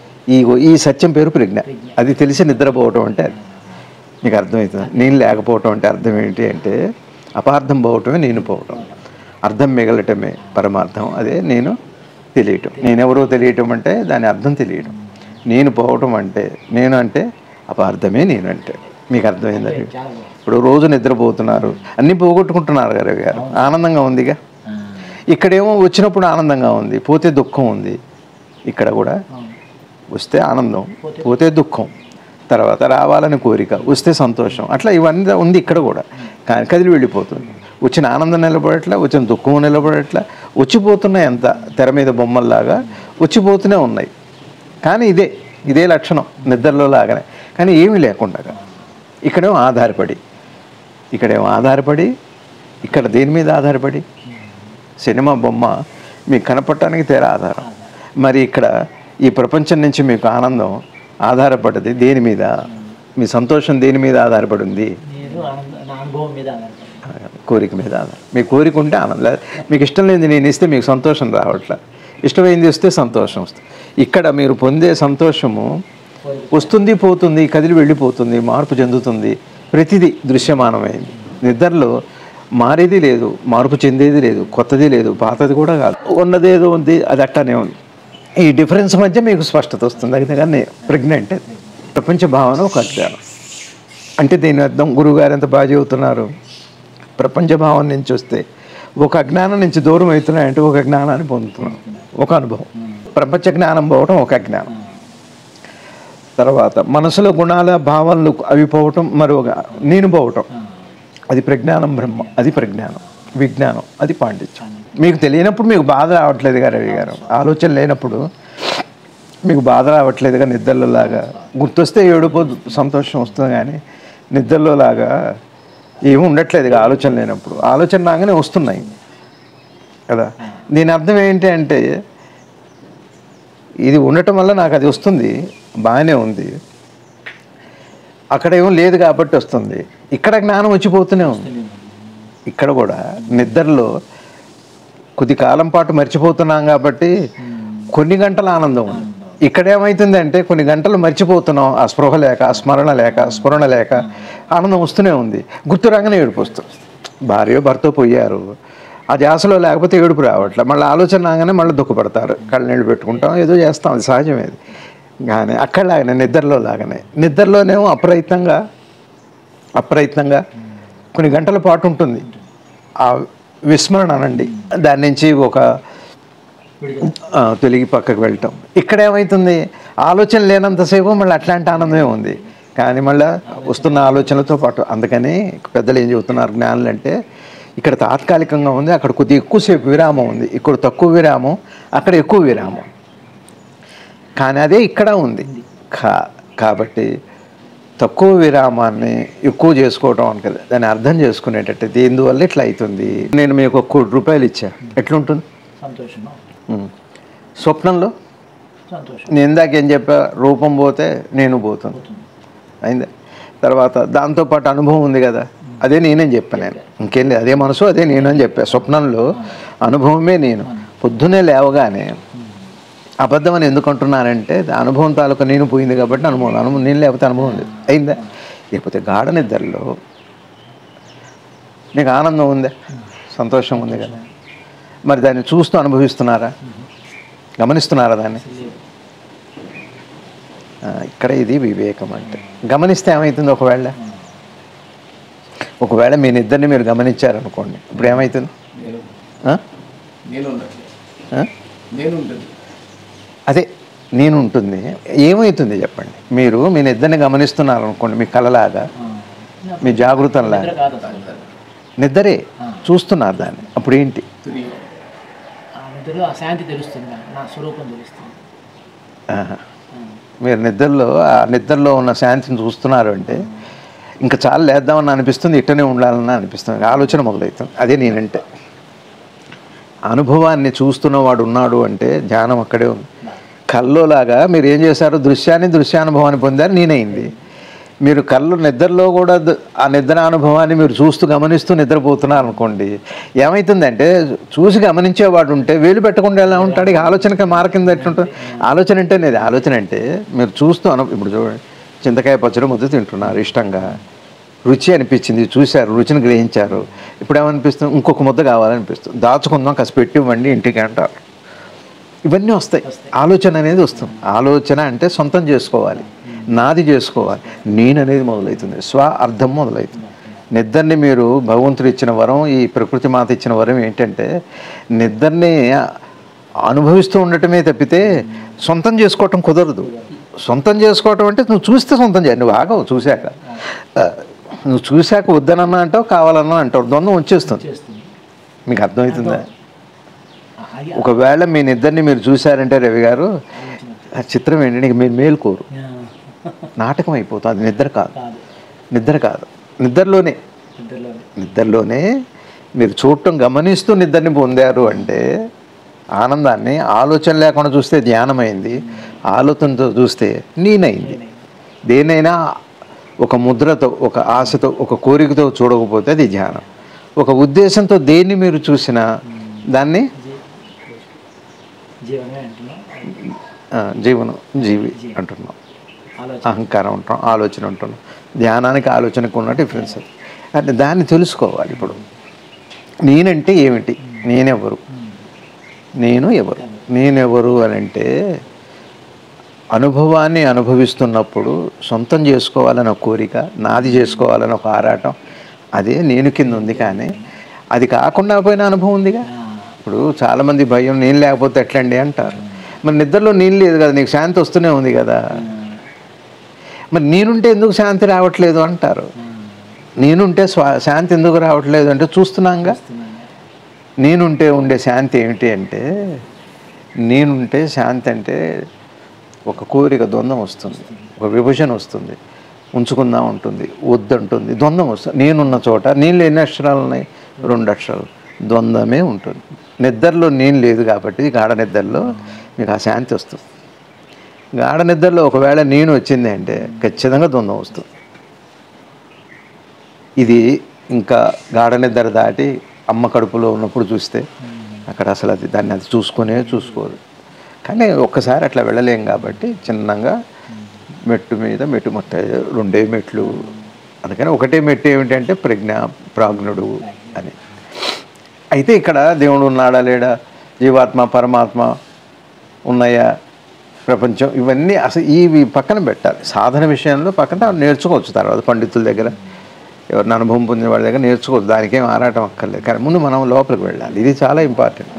ఈ ఈ సత్యం పేరు ప్రజ్ఞ అది తెలిసి నిద్రపోవటం అంటే అది మీకు అర్థమవుతుంది నేను లేకపోవటం అంటే అర్థం ఏంటి అంటే అపార్థం పోవటమే నేను పోవటం అర్థం మిగలటమే పరమార్థం అదే నేను తెలియటం నేనెవరో తెలియటం అంటే దాని అర్థం తెలియటం నేను పోవటం అంటే నేను అంటే అపార్థమే నేను అంటే మీకు అర్థమైందా చాలా బాగుంది. ఇప్పుడు రోజు నిద్రపోతున్నారు అన్నీ పోగొట్టుకుంటున్నారు గారు గారు ఆనందంగా ఉందిగా ఆ, ఇక్కడేమో వచ్చినప్పుడు ఆనందంగా ఉంది పోతే దుఃఖం ఉంది ఇక్కడ కూడా అవును. వస్తే ఆనందం పోతే దుఃఖం తర్వాత రావాలని కోరిక వస్తే సంతోషం అట్లా ఇవన్నీ ఉంది ఇక్కడ కూడా కానీ కదిలి వెళ్ళిపోతుంది వచ్చిన ఆనందం నిలబడట్లా వచ్చిన దుఃఖం నిలబడట్లా వచ్చిపోతున్నాయి ఎంత తెర మీద బొమ్మల్లాగా వచ్చిపోతూనే ఉన్నాయి కానీ ఇదే ఇదే లక్షణం నిద్రలో లాగానే కానీ ఏమీ లేకుండా ఇక్కడేమో ఆధారపడి ఇక్కడేమో ఆధారపడి ఇక్కడ దేని మీద ఆధారపడి సినిమా బొమ్మ మీకు కనపడటానికి తీరా ఆధారం మరి ఇక్కడ ఈ ప్రపంచం నుంచి మీకు ఆనందం ఆధారపడ్డది దేని మీద మీ సంతోషం దేని మీద ఆధారపడి ఉంది నేను ఆనంద నా అనుభవం మీద ఆధారపడి కోరిక మీద ఆధారం మీ కోరిక ఉంటే ఆనందం లేదు మీకు ఇష్టం లేనిది నేను ఇస్తే మీకు సంతోషం రావట్లే ఇష్టమైంది ఇస్తే సంతోషం వస్తుంది ఇక్కడ మీరు పొందే సంతోషము వస్తుంది పోతుంది కదిలి వెళ్ళిపోతుంది మార్పు చెందుతుంది ప్రతిదీ దృశ్యమానమైంది నిద్రలో మారేది లేదు మార్పు చెందేది లేదు కొత్తది లేదు పాతది కూడా కాదు ఉన్నదేదో ఉంది అది అట్టానే ఉంది ఈ డిఫరెన్స్ మధ్య మీకు స్పష్టత వస్తుంది అయితే కానీ ప్రజ్ఞ అంటే అది. ప్రపంచ భావన ఒక అజ్ఞానం అంటే దీని అర్థం గురువుగారు ఎంత బాగా చెబుతున్నారు ప్రపంచ భావం నుంచి వస్తే ఒక అజ్ఞానం నుంచి దూరం అవుతున్నాయంటే ఒక జ్ఞానాన్ని పొందుతున్నాం ఒక అనుభవం ప్రపంచ జ్ఞానం పోవటం ఒక అజ్ఞానం తర్వాత మనసులో గుణాల భావనలు అవి పోవటం మరొక నేను పోవటం అది ప్రజ్ఞానం బ్రహ్మ అది ప్రజ్ఞానం విజ్ఞానం అది పాండిత్యం మీకు తెలియనప్పుడు మీకు బాధ రావట్లేదుగా రవి గారు ఆలోచన లేనప్పుడు మీకు బాధ రావట్లేదుగా నిద్రలో లాగా గుర్తొస్తే ఏడుపో సంతోషం వస్తుంది కానీ నిద్రలో లాగా ఏమి ఉండట్లేదు ఇక ఆలోచన లేనప్పుడు ఆలోచన రాగానే వస్తున్నాయి కదా దీని అర్థం ఏంటి అంటే ఇది ఉండటం వల్ల నాకు అది వస్తుంది బాగానే ఉంది అక్కడ ఏమో లేదు కాబట్టి వస్తుంది ఇక్కడ జ్ఞానం వచ్చిపోతూనే ఉంది ఇక్కడ కూడా నిద్రలో కొద్ది కాలం పాటు మర్చిపోతున్నాం కాబట్టి కొన్ని గంటల ఆనందం ఉంది ఇక్కడ ఏమవుతుంది అంటే కొన్ని గంటలు మర్చిపోతున్నాం ఆ స్పృహ లేక ఆ స్మరణ లేక స్ఫురణ లేక ఆనందం వస్తూనే ఉంది గుర్తు రాగానే ఏడుపు వస్తుంది భార్య భర్త పోయారు ఆ ధ్యాసలో లేకపోతే ఏడుపు రావట్లే మళ్ళీ ఆలోచన రాగానే మళ్ళీ దుఃఖపడతారు కళ్ళనీళ్ళు పెట్టుకుంటాం ఏదో చేస్తాం అది సహజమేది కానీ అక్కడ లాగానే నిద్రలో లాగానే నిద్రలోనేమో అప్రయత్నంగా అప్రయత్నంగా కొన్ని గంటల పాటు ఉంటుంది ఆ విస్మరణ అనండి దాని నుంచి ఒక ఆ, తొలగి పక్కకు వెళ్ళటం ఇక్కడ ఏమవుతుంది ఆలోచన లేనంతసేపు మళ్ళీ అట్లాంటి ఆనందమే ఉంది కానీ మళ్ళీ వస్తున్న ఆలోచనలతో పాటు అందుకని పెద్దలు ఏం చెబుతున్నారు జ్ఞానులు అంటే ఇక్కడ తాత్కాలికంగా ఉంది అక్కడ కొద్దిగా ఎక్కువసేపు విరామం ఉంది ఇక్కడ తక్కువ విరామం అక్కడ ఎక్కువ విరామం కానీ అదే ఇక్కడ ఉంది కా కాబట్టి తక్కువ విరామాన్ని ఎక్కువ చేసుకోవటం అని కదా దాన్ని అర్థం చేసుకునేటట్టు దేనివల్ల ఇట్లా అవుతుంది నేను మీకు ఒక కోటి రూపాయలు ఇచ్చా ఎట్లుంటుంది సంతోషం ఉమ్. స్వప్నంలో సంతోషం నేను ఇందాక ఏం చెప్పా రూపం పోతే నేను పోతుంది అయిందా తర్వాత దాంతోపాటు అనుభవం ఉంది కదా అదే నేనేం చెప్పాను నేను ఇంకేం లేదు అదే మనసు అదే నేను అని చెప్పా స్వప్నంలో అనుభవమే నేను పొద్దునే లేవగానే అబద్ధం అని ఎందుకు అంటున్నానంటే ఆ అనుభవం తాలూకా నేను పోయింది కాబట్టి అనుభవం అనుభవం నేను లేకపోతే అనుభవం లేదు అయిందా లేకపోతే గాఢ నిద్రలో నీకు ఆనందం ఉందా సంతోషం ఉంది కదా మరి దాన్ని చూస్తూ అనుభవిస్తున్నారా గమనిస్తున్నారా దాన్ని ఆ, ఇక్కడ ఇది వివేకం అంటే గమనిస్తే ఏమవుతుంది ఒకవేళ ఒకవేళ మీ నిద్రని మీరు గమనించారనుకోండి ఇప్పుడు ఏమవుతుంది ఆ? నేను ఉండట్లేదు ఆ? నేను ఉంటుంది అదే నేను ఉంటుంది ఏమవుతుంది చెప్పండి మీరు మీ నిద్రని గమనిస్తున్నారు అనుకోండి మీ కలలాగా మీ జాగృతంలా నిద్ర కాదు అసలు నిద్రే చూస్తున్నారు దాన్ని అప్పుడు ఏంటి తురియం ఆ నిద్రలో ఆ శాంతి తెలుస్తుంది నాకు. నా స్వరూపం తెలుస్తుంది ఆహా. మీరు నిద్రలో ఆ నిద్రలో ఉన్న శాంతిని చూస్తున్నారు అంటే ఇంకా చాలా లేద్దామని అనిపిస్తుంది ఇట్టనే ఉండాలని అనిపిస్తుంది ఆలోచన మొదలవుతుంది అదే నేనంటే అనుభవాన్ని చూస్తున్నవాడు ఉన్నాడు అంటే ధ్యానం అక్కడే ఉంది కల్లోలాగా మీరు ఏం చేశారు దృశ్యాన్ని దృశ్యానుభవాన్ని పొందారు నేనైంది మీరు కళ్ళు నిద్రలో కూడా ద- ఆ నిద్ర అనుభవాన్ని మీరు చూస్తూ గమనిస్తూ నిద్రపోతున్నారు అనుకోండి ఏమవుతుందంటే చూసి గమనించేవాడు ఉంటే వేలు పెట్టకుండా ఎలా ఉంటాడు ఇక ఆలోచనకి మారకింద ఎట్లుంటుంది ఆలోచన అంటే అనేది ఆలోచన అంటే మీరు చూస్తూ అను ఇప్పుడు చూడండి చింతకాయ పచ్చడి ముద్ద తింటున్నారు ఇష్టంగా రుచి అనిపించింది చూశారు రుచిని గ్రహించారు ఇప్పుడు ఏమనిపిస్తుంది ఇంకొక ముద్ద కావాలనిపిస్తుంది దాచుకుందాం కాస్త పెట్టి ఇవ్వండి ఇంటికి అంటారు ఇవన్నీ వస్తాయి ఆలోచన అనేది వస్తుంది ఆలోచన అంటే సొంతం చేసుకోవాలి నాది చేసుకోవాలి నేను అనేది మొదలవుతుంది స్వ అర్థం మొదలవుతుంది నిద్రని మీరు భగవంతుడు ఇచ్చిన వరం ఈ ప్రకృతి మాత ఇచ్చిన వరం ఏంటంటే నిద్రని అనుభవిస్తూ ఉండటమే తప్పితే సొంతం చేసుకోవటం కుదరదు సొంతం చేసుకోవటం అంటే నువ్వు చూస్తే సొంతం చేయాలి నువ్వు ఆగవు చూశాక ఆ, నువ్వు చూశాక వద్దనన్నా అంటావు కావాలన్నా అంటావు ద్వంద్వం వచ్చేస్తుంది చేస్తుంది మీకు అర్థమవుతుందా ఆ, అది ఒకవేళ మీ నిద్రని మీరు చూశారంటే రవి గారు ఆ చిత్రం ఏంటంటే ఇక మీరు మేలుకోరు ఆ, నాటకం అయిపోతుంది అది నిద్ర కాదు కాదు నిద్ర కాదు నిద్రలోనే నిద్రలోనే నిద్రలోనే మీరు చూడటం గమనిస్తూ నిద్రని పొందారు అంటే ఆనందాన్ని ఆలోచన లేకుండా చూస్తే ధ్యానమైంది ఆలోచనతో చూస్తే నేనైంది దేనైనా ఒక ముద్రతో ఒక ఆశతో ఒక కోరికతో చూడకపోతే అది ధ్యానం ఒక ఉద్దేశంతో దేన్ని మీరు చూసినా దాన్ని జీవనమే అంటున్నాం ఆ, జీవనం జీవి అంటున్నాం ఆలోచన అహంకారం ఉంటాం ఆలోచన ఉంటున్నాం ధ్యానానికి ఆలోచనకు ఉన్న డిఫరెన్స్ అది అంటే దాన్ని తెలుసుకోవాలి ఇప్పుడు నేనంటే ఏమిటి నేనెవరు నేను ఎవరు నేనెవరు అని అంటే అనుభవాన్ని అనుభవిస్తున్నప్పుడు సొంతం చేసుకోవాలని ఒక కోరిక నాది చేసుకోవాలని ఒక ఆరాటం అదే నేను కింద ఉంది కానీ అది కాకుండా పోయిన అనుభవం ఉందిగా ఇప్పుడు చాలామంది భయం నేను లేకపోతే ఎట్లండి అంటారు మరి నిద్రలో నేను లేదు కదా నీకు శాంతి వస్తూనే ఉంది కదా మరి నేనుంటే ఎందుకు శాంతి రావట్లేదు అంటారు నేనుంటే స్వా శాంతి ఎందుకు రావట్లేదు అంటే చూస్తున్నాంగా నేనుంటే ఉండే శాంతి ఏమిటి అంటే నేనుంటే శాంతి అంటే ఒక కోరిక ద్వంద్వం వస్తుంది ఒక విభజన వస్తుంది ఉంచుకుందాం ఉంటుంది వద్దంటుంది ద్వంద్వం వస్తుంది నేనున్న చోట నేను ఎన్ని అక్షరాలు ఉన్నాయి రెండు అక్షరాలు ద్వంద్వమే ఉంటుంది నిద్రలో నేను లేదు కాబట్టి గాఢ నిద్రలో మీకు ఆ శాంతి వస్తుంది గాఢ నిద్రలో ఒకవేళ నేను వచ్చింది అంటే ఖచ్చితంగా ద్వంద్వం వస్తుంది ఇది ఇంకా గాఢ నిద్ర దాటి అమ్మ కడుపులో ఉన్నప్పుడు చూస్తే అక్కడ అసలు అది దాన్ని అది చూసుకునే చూసుకోదు కానీ ఒక్కసారి అట్లా వెళ్ళలేం కాబట్టి చిన్నగా మెట్టు మీద మెట్టు మొత్తం రెండే మెట్లు అందుకని ఒకటే మెట్టు ఏమిటంటే ప్రజ్ఞ ప్రాజ్ఞుడు అని అయితే ఇక్కడ దేవుడు ఉన్నాడా లేడా జీవాత్మ పరమాత్మ ఉన్నాయా ప్రపంచం ఇవన్నీ అసలు ఇవి పక్కన పెట్టాలి సాధన విషయంలో పక్కన నేర్చుకోవచ్చు తర్వాత పండితుల దగ్గర ఎవరిని అనుభవం పొందిన వాళ్ళ దగ్గర నేర్చుకోవచ్చు దానికేం ఆరాటం అక్కర్లేదు కానీ ముందు మనం లోపలికి వెళ్ళాలి ఇది చాలా ఇంపార్టెంట్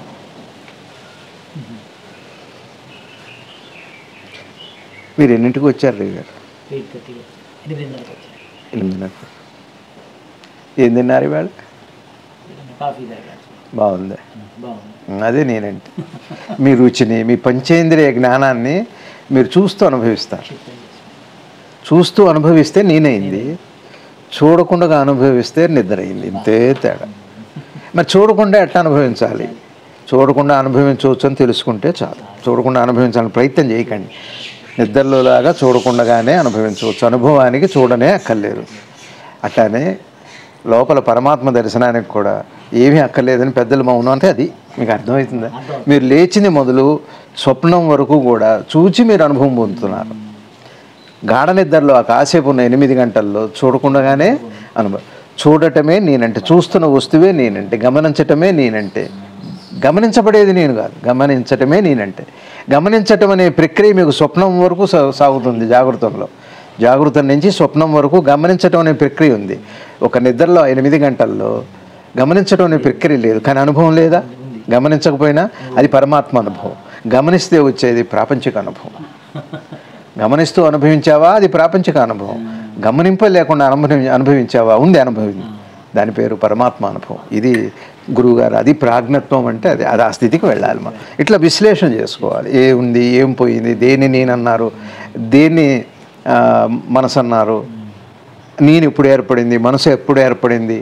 మీరు ఎన్నింటికి వచ్చారు రవి గారు ఎయిట్ థర్టీ ఎనిమిదిన్నరకు వచ్చాను ఎనిమిదిన్నరకు ఏం తిన్నారు ఇవాళ కాఫీ తాగాను బాగుంది బాగుంది అదే నేనంటే మీ రుచిని మీ పంచేంద్రియ జ్ఞానాన్ని మీరు చూస్తూ అనుభవిస్తారు చూస్తూ అనుభవిస్తే నేనైంది చూడకుండా అనుభవిస్తే నిద్ర అయింది ఇంతే తేడా మరి చూడకుండా ఎట్లా అనుభవించాలి చూడకుండా అనుభవించవచ్చు అని తెలుసుకుంటే చాలు చూడకుండా అనుభవించాలని ప్రయత్నం చేయకండి నిద్రలో లాగా చూడకుండానే అనుభవించవచ్చు అనుభవానికి చూడనే అక్కర్లేదు అట్లానే లోపల పరమాత్మ దర్శనానికి కూడా ఏమీ అక్కర్లేదని పెద్దలు మౌనం అంటే అది మీకు అర్థమవుతుందా మీరు లేచింది మొదలు స్వప్నం వరకు కూడా చూచి మీరు అనుభవం పొందుతున్నారు గాఢ నిద్రలో ఆ కాసేపు ఉన్న ఎనిమిది గంటల్లో చూడకుండానే అనుభవం చూడటమే నేనంటే చూస్తున్న వస్తువే నేనంటే గమనించటమే నేనంటే గమనించబడేది నేను కాదు గమనించటమే నేనంటే గమనించటం అనే ప్రక్రియ మీకు స్వప్నం వరకు సా- సాగుతుంది జాగృతంలో జాగృతం నుంచి స్వప్నం వరకు గమనించటం అనే ప్రక్రియ ఉంది ఒక నిద్రలో ఎనిమిది గంటల్లో గమనించడం అనే ప్రక్రియ లేదు కానీ అనుభవం లేదా గమనించకపోయినా అది పరమాత్మ అనుభవం గమనిస్తే వచ్చేది ప్రాపంచిక అనుభవం గమనిస్తూ అనుభవించావా అది ప్రాపంచిక అనుభవం గమనింప లేకుండా అనుభవి అనుభవించావా ఉంది అనుభవం దాని పేరు పరమాత్మ అనుభవం ఇది గురువుగారు అది ప్రాజ్ఞత్వం అంటే అది అది ఆ స్థితికి వెళ్ళాలి మనం ఇట్లా విశ్లేషణ చేసుకోవాలి ఏ ఉంది ఏం పోయింది దేన్ని నేనన్నారు దేన్ని ఆ, మనసు అన్నారు నేను ఇప్పుడు ఏర్పడింది మనసు ఎప్పుడు ఏర్పడింది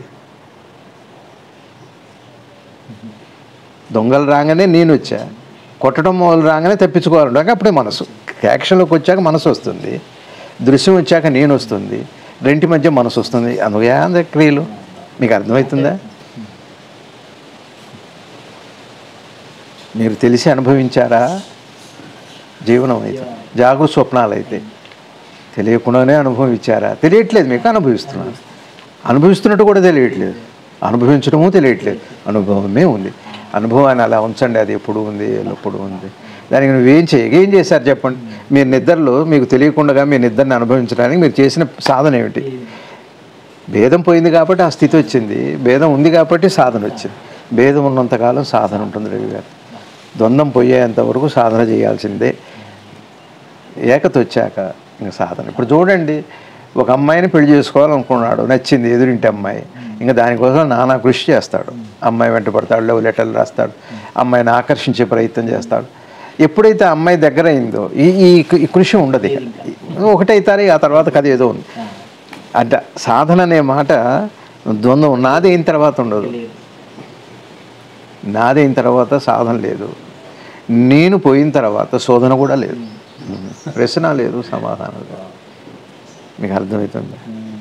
దొంగలు రాగానే నేను వచ్చా కొట్టడం మొదలు రాగానే తప్పించుకోవాలంటే అప్పుడే మనసు యాక్షన్లోకి వచ్చాక మనసు వస్తుంది దృశ్యం వచ్చాక నేను వస్తుంది రెంటి మధ్య మనసు వస్తుంది అందుకే అంద క్రియలు మీకు అర్థమవుతుందా మీరు తెలిసి అనుభవించారా జీవనం అయితే జాగృత స్వప్నాలు అయితే తెలియకుండానే అనుభవం ఇచ్చారా తెలియట్లేదు మీకు అనుభవిస్తున్నాను అనుభవిస్తున్నట్టు కూడా తెలియట్లేదు అనుభవించడము తెలియట్లేదు అనుభవమే ఉంది అనుభవాన్ని అలా ఉంచండి అది ఎప్పుడు ఉంది ఎప్పుడు ఉంది దానికి నువ్వేం చేయ ఏం చేశారు చెప్పండి మీ నిద్రలో మీకు తెలియకుండా మీ నిద్రని అనుభవించడానికి మీరు చేసిన సాధన ఏమిటి భేదం పోయింది కాబట్టి ఆ స్థితి వచ్చింది భేదం ఉంది కాబట్టి సాధన వచ్చింది భేదం ఉన్నంతకాలం సాధన ఉంటుంది రవి గారు ద్వంద్వం పోయేంత వరకు సాధన చేయాల్సిందే ఏకత వచ్చాక ఇంకా సాధన ఇప్పుడు చూడండి ఒక అమ్మాయిని పెళ్లి చేసుకోవాలనుకున్నాడు నచ్చింది ఎదురింటి అమ్మాయి ఇంకా దానికోసం నానా కృషి చేస్తాడు అమ్మాయి వెంట పడతాడు లవ్ లెటర్లు రాస్తాడు అమ్మాయిని ఆకర్షించే ప్రయత్నం చేస్తాడు ఎప్పుడైతే ఆ అమ్మాయి దగ్గర అయిందో ఈ ఈ ఈ కృషి ఉండదు ఇక. ఒకటైతారు ఆ తర్వాత కథ ఏదో ఉంది అంటే సాధన అనే మాట ద్వంద్వం నాది అయిన తర్వాత ఉండదు నాదైన తర్వాత సాధన లేదు నేను పోయిన తర్వాత శోధన కూడా లేదు ప్రశ్న లేదు సమాధానం లేదు మీకు అర్థమవుతుంది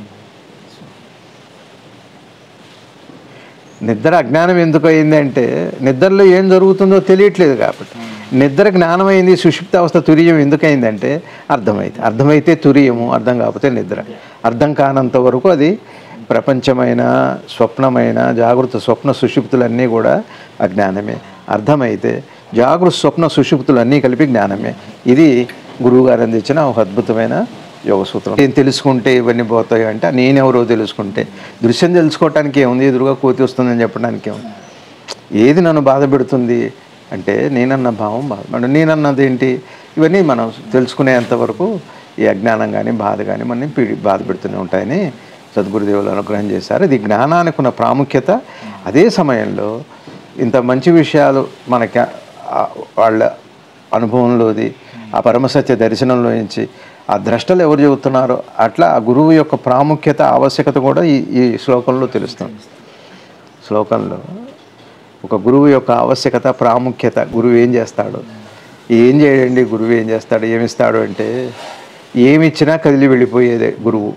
నిద్ర అజ్ఞానం ఎందుకు అయిందంటే నిద్రలో ఏం జరుగుతుందో తెలియట్లేదు కాబట్టి నిద్ర జ్ఞానమైంది సుషుప్త అవస్థ తురియం ఎందుకు అయిందంటే అర్థమైతే అర్థమైతే తురియము అర్థం కాకపోతే నిద్ర అర్థం కానంత వరకు అది ప్రపంచమైన స్వప్నమైన జాగృత స్వప్న సుషుప్తులన్నీ కూడా అజ్ఞానమే అర్థమైతే జాగృత స్వప్న సుషుప్తులన్నీ కలిపి జ్ఞానమే ఇది గురువుగారు అందించిన ఒక అద్భుతమైన యోగ సూత్రం ఏం తెలుసుకుంటే ఇవన్నీ పోతాయి అంటే నేనెవరో తెలుసుకుంటే దృశ్యం తెలుసుకోవటానికి ఏముంది ఎదురుగా కోతి వస్తుందని చెప్పడానికి ఏముంది ఏది నన్ను బాధ పెడుతుంది అంటే నేనన్న భావం బాధ అంటే నేనన్నది ఏంటి ఇవన్నీ మనం తెలుసుకునేంత వరకు ఈ అజ్ఞానం కానీ బాధ కానీ మనని పీడి బాధ పెడుతూనే ఉంటాయని సద్గురుదేవులు అనుగ్రహం చేశారు ఇది జ్ఞానానికి ఉన్న ప్రాముఖ్యత అదే సమయంలో ఇంత మంచి విషయాలు మనకి ఆ- వాళ్ళ అనుభవంలోది ఆ పరమసత్య దర్శనంలో నుంచి ఆ ద్రష్టలు ఎవరు చెబుతున్నారో అట్లా ఆ గురువు యొక్క ప్రాముఖ్యత ఆవశ్యకత కూడా ఈ ఈ శ్లోకంలో తెలుస్తుంది శ్లోకంలో ఒక గురువు యొక్క ఆవశ్యకత ప్రాముఖ్యత గురువు ఏం చేస్తాడు ఏం చేయడండి గురువు ఏం చేస్తాడు ఏమిస్తాడు అంటే ఏమిచ్చినా కదిలి వెళ్ళిపోయేదే గురువు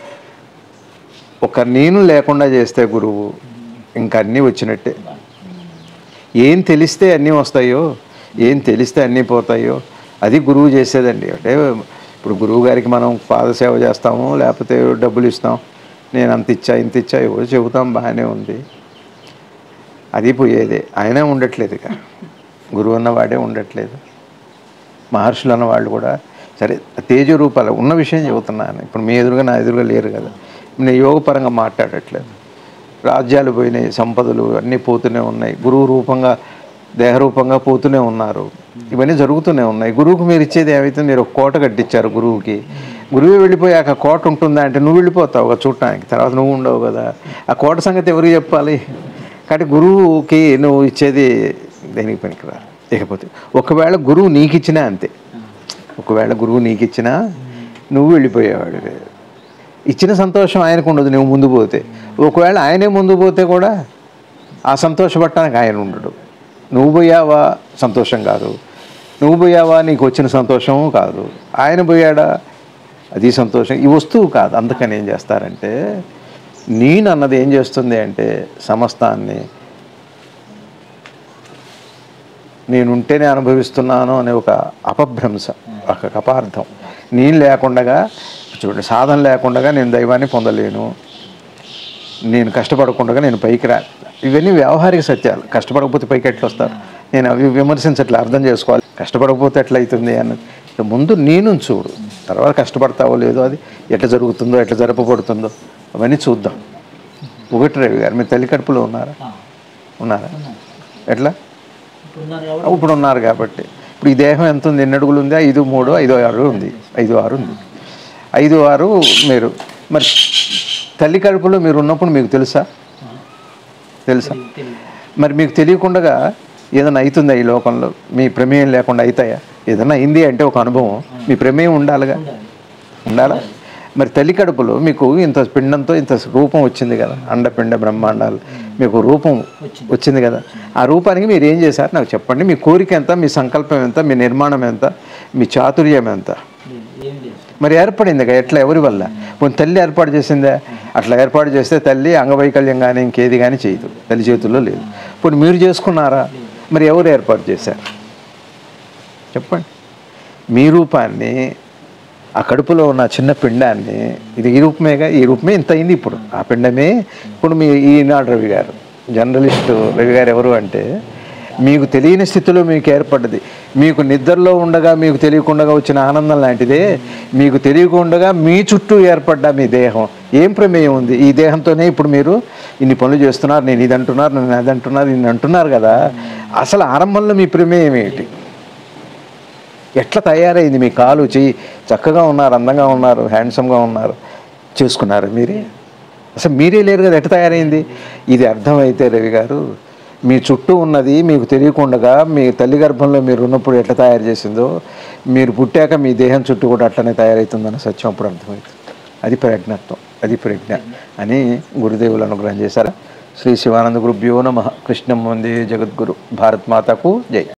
ఒక నేను లేకుండా చేస్తే గురువు ఇంకా అన్నీ వచ్చినట్టే ఏం తెలిస్తే అన్నీ వస్తాయో ఏం తెలిస్తే అన్నీ పోతాయో అది గురువు చేసేదండి అంటే ఇప్పుడు గురువు గారికి మనం పాదసేవ చేస్తాము లేకపోతే డబ్బులు ఇస్తాం నేను అంత ఇచ్చా ఇంత ఇచ్చా ఎవరు చెబుతాం బాగానే ఉంది అది పోయేదే ఆయన ఉండట్లేదు ఇక గురువు అన్నవాడే ఉండట్లేదు మహర్షులు అన్నవాళ్ళు కూడా సరే తేజ రూపాలు ఉన్న విషయం చెబుతున్నాను ఇప్పుడు మీ ఎదురుగా నా ఎదురుగా లేరు కదా నేను యోగపరంగా మాట్లాడట్లేదు రాజ్యాలు పోయినాయి సంపదలు అన్నీ పోతూనే ఉన్నాయి గురువు రూపంగా దేహరూపంగా పోతూనే ఉన్నారు ఇవన్నీ జరుగుతూనే ఉన్నాయి గురువుకు మీరు ఇచ్చేది ఏమైతే మీరు ఒక కోట కట్టించారు గురువుకి గురువు వెళ్ళిపోయాక కోట ఉంటుందా అంటే నువ్వు వెళ్ళిపోతావు ఒక చూడటానికి తర్వాత నువ్వు ఉండవు కదా ఆ కోట సంగతి ఎవరికి చెప్పాలి కాబట్టి గురువుకి నువ్వు ఇచ్చేది దేనికి పనికిరాదు ఇకపోతే ఒకవేళ గురువు నీకు ఇచ్చినా అంతే ఒకవేళ గురువు నీకు ఇచ్చినా నువ్వు వెళ్ళిపోయేవాడు ఇచ్చిన సంతోషం ఆయనకు ఉండదు నువ్వు ముందు పోతే ఒకవేళ ఆయనే ముందు పోతే కూడా ఆ సంతోషపడటానికి ఆయన ఉండడు నువ్వు పోయావా సంతోషం కాదు నువ్వు పోయావా నీకు వచ్చిన సంతోషం కాదు ఆయన పోయాడా అది సంతోషం ఈ వస్తువు కాదు అందుకని ఏం చేస్తారంటే నేను అన్నది ఏం చేస్తుంది అంటే సమస్తాన్ని నేను ఉంటేనే అనుభవిస్తున్నాను అనే ఒక అపభ్రంశ ఒక అపార్థం నేను లేకుండగా చూడండి సాధన లేకుండగా నేను దైవాన్ని పొందలేను నేను కష్టపడకుండా నేను పైకి రా ఇవన్నీ వ్యవహారిక సత్యాలు కష్టపడకపోతే పైకి ఎట్లా వస్తారు నేను అవి విమర్శించట్లే అర్థం చేసుకోవాలి కష్టపడకపోతే ఎట్లా అవుతుంది అన్నది ముందు నేను చూడు తర్వాత కష్టపడతావో లేదో అది ఎట్లా జరుగుతుందో ఎట్లా జరపబడుతుందో అవన్నీ చూద్దాం ఒకటి రవి గారు మీ తల్లి కడుపులో ఉన్నారా ఉన్నారా ఎట్లా ఇప్పుడు ఉన్నాను కాబట్టి ఇప్పుడు ఉన్నారు కాబట్టి ఇప్పుడు ఈ దేహం ఎంత ఉంది ఎన్ని అడుగులు ఉంది ఐదు మూడు ఐదు ఆరు ఉంది ఐదు ఆరు ఉంది ఐదు ఆరు మీరు మరి తల్లి కడుపులో మీరు ఉన్నప్పుడు మీకు తెలుసా తెలుసా తెలియదు మరి మీకు తెలియకుండా ఏదైనా అవుతుందా ఈ లోకంలో మీ ప్రమేయం లేకుండా అవుతాయా ఏదైనా అయింది అంటే ఒక అనుభవం మీ ప్రమేయం ఉండాలిగా ఉండాలి ఉండాలా మరి తల్లి కడుపులో మీకు ఇంత పిండంతో ఇంత రూపం వచ్చింది కదా అండపిండ బ్రహ్మాండాలు మీకు రూపం వచ్చింది. వచ్చింది కదా ఆ రూపానికి మీరు ఏం చేశారు నాకు చెప్పండి మీ కోరిక ఎంత మీ సంకల్పం ఎంత మీ నిర్మాణం ఎంత మీ చాతుర్యం ఎంత లేదు ఏం లేదు మరి ఏర్పడింది కదా ఎట్లా ఎవరి వల్ల కొన్ని తల్లి ఏర్పాటు చేసిందా అట్లా ఏర్పాటు చేస్తే తల్లి అంగవైకల్యం కానీ ఇంకేది కానీ చేయదు తల్లి చేతుల్లో లేదు ఇప్పుడు మీరు చేసుకున్నారా మరి ఎవరు ఏర్పాటు చేశారు చెప్పండి మీ రూపాన్ని ఆ కడుపులో ఉన్న చిన్న పిండాన్ని ఇది ఈ రూపమేగా ఈ రూపమే ఇంత అయింది ఇప్పుడు ఆ పిండమే ఇప్పుడు మీ ఈనాడు రవి గారు జర్నలిస్ట్ రవి గారు ఎవరు అంటే మీకు తెలియని స్థితిలో మీకు ఏర్పడ్డది మీకు నిద్రలో ఉండగా మీకు తెలియకుండా వచ్చిన ఆనందం లాంటిదే మీకు తెలియకుండా మీ చుట్టూ ఏర్పడ్డ మీ దేహం ఏం ప్రమేయం ఉంది ఈ దేహంతోనే ఇప్పుడు మీరు ఇన్ని పనులు చేస్తున్నారు నేను ఇది అంటున్నారు నేను అది అంటున్నారు ఇన్ని అంటున్నారు కదా అసలు ఆరంభంలో మీ ప్రమేయం ఏంటి ఎట్లా తయారైంది మీ కాలు చెయ్యి చక్కగా ఉన్నారు అందంగా ఉన్నారు హ్యాండ్సమ్గా ఉన్నారు చేసుకున్నారు మీరే అసలు మీరే లేరు కదా ఎట్లా తయారైంది ఇది అర్థమైతే రవి గారు మీ చుట్టూ ఉన్నది మీకు తెలియకుండా మీ తల్లి గర్భంలో మీరు ఉన్నప్పుడు ఎట్లా తయారు చేసిందో మీరు పుట్టాక మీ దేహం చుట్టూ కూడా అట్లనే తయారవుతుందన్న సత్యం అప్పుడు అర్థమవుతుంది అది ప్రజ్ఞత్వం అది ప్రజ్ఞ అని గురుదేవులు అనుగ్రహం చేశారా శ్రీ శివానంద గురుభ్యో నమ కృష్ణం వందే జగద్గురు భారత్ మాతకు జై